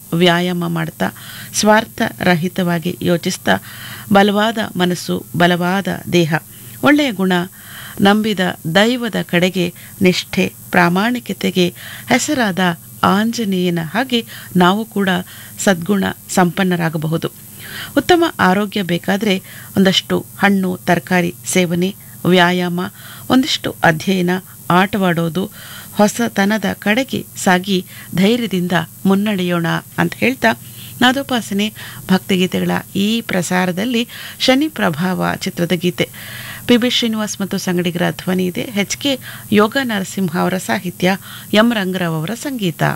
ವ್ಯಾಯಾಮ ಮಾಡ್ತಾ ಸ್ವಾರ್ಥ ರಹಿತವಾಗಿ ಯೋಚಿಸ್ತಾ ಬಲವಾದ ಮನಸ್ಸು ಬಲವಾದ ದೇಹ ಒಳ್ಳೆಯ ಗುಣ ನಂಬಿದ ದೈವದ ಕಡೆಗೆ ನಿಷ್ಠೆ ಪ್ರಾಮಾಣಿಕತೆಗೆ ಹೆಸರಾದ ಆಂಜನೇಯನ ಹಾಗೆ ನಾವು ಕೂಡ ಸದ್ಗುಣ ಸಂಪನ್ನರಾಗಬಹುದು ಉತ್ತಮ ಆರೋಗ್ಯ ಬೇಕಾದರೆ ಒಂದಷ್ಟು ಹಣ್ಣು ತರಕಾರಿ ಸೇವನೆ ವ್ಯಾಯಾಮ ಒಂದಿಷ್ಟು ಅಧ್ಯಯನ ಆಟವಾಡೋದು ಹೊಸತನದ ಕಡೆಗೆ ಸಾಗಿ ಧೈರ್ಯದಿಂದ ಮುನ್ನಡೆಯೋಣ ಅಂತ ಹೇಳ್ತಾ ನಾದೋಪಾಸನೆ ಭಕ್ತಿಗೀತೆಗಳ ಈ ಪ್ರಸಾರದಲ್ಲಿ ಶನಿ ಪ್ರಭಾವ ಚಿತ್ರದ ಗೀತೆ ಪಿ ಬಿ ಶ್ರೀನಿವಾಸ್ ಮತ್ತು ಸಂಗಡಿಗರ ಧ್ವನಿ ಇದೆ ಎಚ್ ಕೆ ಯೋಗ ನರಸಿಂಹ ಅವರ ಸಾಹಿತ್ಯ ಎಂ ರಂಗರಾವ್ ಅವರ ಸಂಗೀತ